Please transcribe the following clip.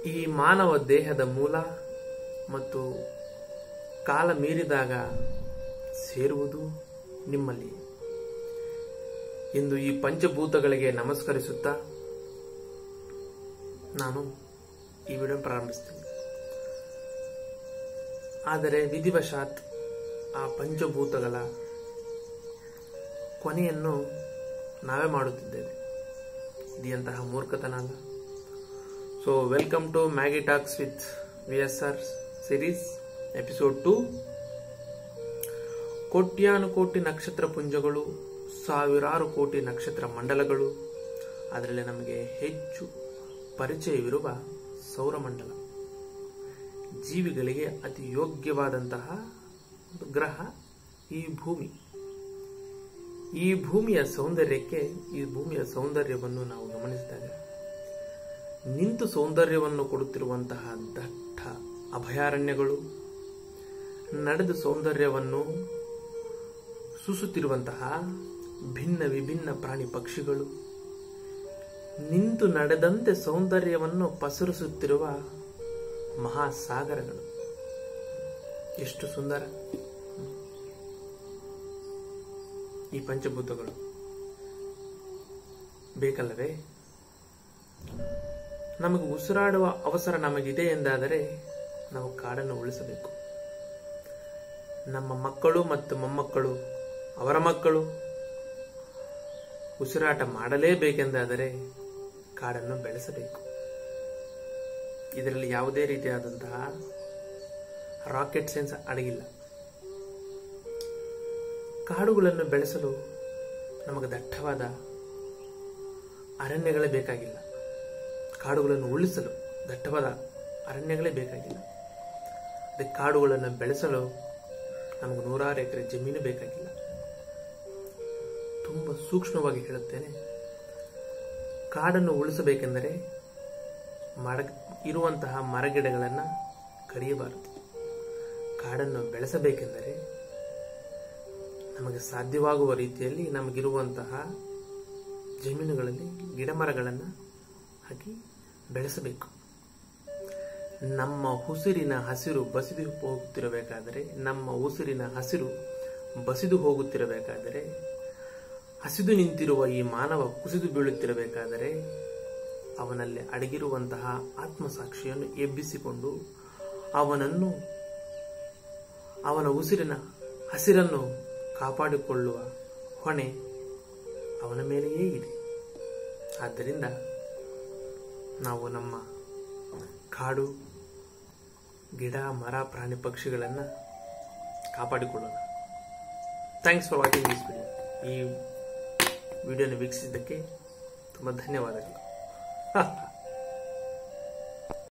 ಈ ಮಾನವ ದೇಹದ ಮೂಲ ಮತ್ತು ಕಾಲ ಮೀರಿದಾಗ ಸೇರುವುದು ನಿಮ್ಮಲ್ಲಿ ಎಂದು ಈ ಪಂಚಭೂತಗಳಿಗೆ ನಮಸ್ಕರಿಸುತ್ತಾ ನಾನು ಈ ವಿಡಿಯೋ ಪ್ರಾರಂಭಿಸ್ತೀನಿ ಆದರೆ ವಿಧಿವಶಾತ್ ಆ ಪಂಚಭೂತಗಳ ಕೊನೆಯನ್ನು ನಾವೇ ಮಾಡುತ್ತಿದ್ದೇವೆ ಇದು ಎಂತಹ ಮೂರ್ಖತನ ಅಲ್ಲ so welcome to Maggie talks with V S R series episode two ಕೋಟ್ಯಾನುಕೋಟಿ ನಕ್ಷತ್ರ ಪುಂಜಗಳು ಸಾವಿರಾರು ಕೋಟಿ ನಕ್ಷತ್ರ ಮಂಡಲಗಳು ಅದರಲ್ಲಿ ನಮಗೆ ಹೆಚ್ಚು ಪರಿಚಯವಿರುವ ಸೌರಮಂಡಲ ಜೀವಿಗಳಿಗೆ ಅತಿ ಯೋಗ್ಯವಾದಂತಹ ಒಂದು ಗ್ರಹ ಈ ಭೂಮಿ ಈ ಭೂಮಿಯ ಸೌಂದರ್ಯಕ್ಕೆ ಈ ಭೂಮಿಯ ಸೌಂದರ್ಯವನ್ನು ನಾವು ಗಮನಿಸಿದಾಗ ನಿಂತು ಸೌಂದರ್ಯವನ್ನು ಕೊಡುತ್ತಿರುವಂತಹ ದಟ್ಟ ಅಭಯಾರಣ್ಯಗಳು ನಡೆದು ಸೌಂದರ್ಯವನ್ನು ಸೂಸುತ್ತಿರುವಂತಹ ಭಿನ್ನ ವಿಭಿನ್ನ ಪ್ರಾಣಿ ಪಕ್ಷಿಗಳು ನಿಂತು ನಡೆದಂತೆ ಸೌಂದರ್ಯವನ್ನು ಪಸರಿಸುತ್ತಿರುವ ಮಹಾಸಾಗರಗಳು ಎಷ್ಟು ಸುಂದರ ಈ ಪಂಚಭೂತಗಳು ಬೇಕಲ್ಲವೇ ನಮಗೆ ಉಸಿರಾಡುವ ಅವಸರ ನಮಗಿದೆ ಎಂದಾದರೆ ನಾವು ಕಾಡನ್ನು ಉಳಿಸಬೇಕು ನಮ್ಮ ಮಕ್ಕಳು ಮತ್ತು ಮೊಮ್ಮಕ್ಕಳು ಅವರ ಮಕ್ಕಳು ಉಸಿರಾಟ ಮಾಡಲೇಬೇಕೆಂದಾದರೆ ಕಾಡನ್ನು ಬೆಳೆಸಬೇಕು ಇದರಲ್ಲಿ ಯಾವುದೇ ರೀತಿಯಾದಂತಹ ರಾಕೆಟ್ ಸೈನ್ಸ್ ಅಡಗಿಲ್ಲ ಕಾಡುಗಳನ್ನು ಬೆಳೆಸಲು ನಮಗೆ ದಟ್ಟವಾದ ಅರಣ್ಯಗಳೇ ಬೇಕಾಗಿಲ್ಲ ಕಾಡುಗಳನ್ನು ಉಳಿಸಲು ದಟ್ಟವಾದ ಅರಣ್ಯಗಳೇ ಬೇಕಾಗಿಲ್ಲ ಅದಕ್ಕೆ ಕಾಡುಗಳನ್ನು ಬೆಳೆಸಲು ನಮಗೆ ನೂರಾರು ಎಕರೆ ಜಮೀನು ಬೇಕಾಗಿಲ್ಲ ತುಂಬ ಸೂಕ್ಷ್ಮವಾಗಿ ಹೇಳುತ್ತೇನೆ ಕಾಡನ್ನು ಉಳಿಸಬೇಕೆಂದರೆ ಮರ ಇರುವಂತಹ ಮರಗಿಡಗಳನ್ನು ಕಡಿಯಬಾರದು ಕಾಡನ್ನು ಬೆಳೆಸಬೇಕೆಂದರೆ ನಮಗೆ ಸಾಧ್ಯವಾಗುವ ರೀತಿಯಲ್ಲಿ ನಮಗಿರುವಂತಹ ಜಮೀನುಗಳಲ್ಲಿ ಗಿಡ ಮರಗಳನ್ನು ಹಾಕಿ ಬೆಳೆಸಬೇಕು ನಮ್ಮ ಉಸಿರಿನ ಹಸಿರು ಬಸಿದು ಹೋಗುತ್ತಿರಬೇಕಾದರೆ ನಮ್ಮ ಉಸಿರಿನ ಹಸಿರು ಬಸಿದು ಹೋಗುತ್ತಿರಬೇಕಾದರೆ ಹಸಿದು ನಿಂತಿರುವ ಈ ಮಾನವ ಕುಸಿದು ಬೀಳುತ್ತಿರಬೇಕಾದರೆ ಅವನಲ್ಲಿ ಅಡಗಿರುವಂತಹ ಆತ್ಮಸಾಕ್ಷಿಯನ್ನು ಎಬ್ಬಿಸಿಕೊಂಡು ಅವನನ್ನು ಅವನ ಉಸಿರಿನ ಹಸಿರನ್ನು ಕಾಪಾಡಿಕೊಳ್ಳುವ ಹೊಣೆ ಅವನ ಮೇಲೆಯೇ ಇದೆ ಆದ್ದರಿಂದ ನಾವು ನಮ್ಮ ಕಾಡು ಗಿಡ ಮರ ಪ್ರಾಣಿ ಪಕ್ಷಿಗಳನ್ನು ಕಾಪಾಡಿಕೊಳ್ಳೋಣ thanks for watching this video ಈ ವಿಡಿಯೋನ ವೀಕ್ಷಿಸಿದ್ದಕ್ಕೆ ತುಂಬ ಧನ್ಯವಾದಗಳು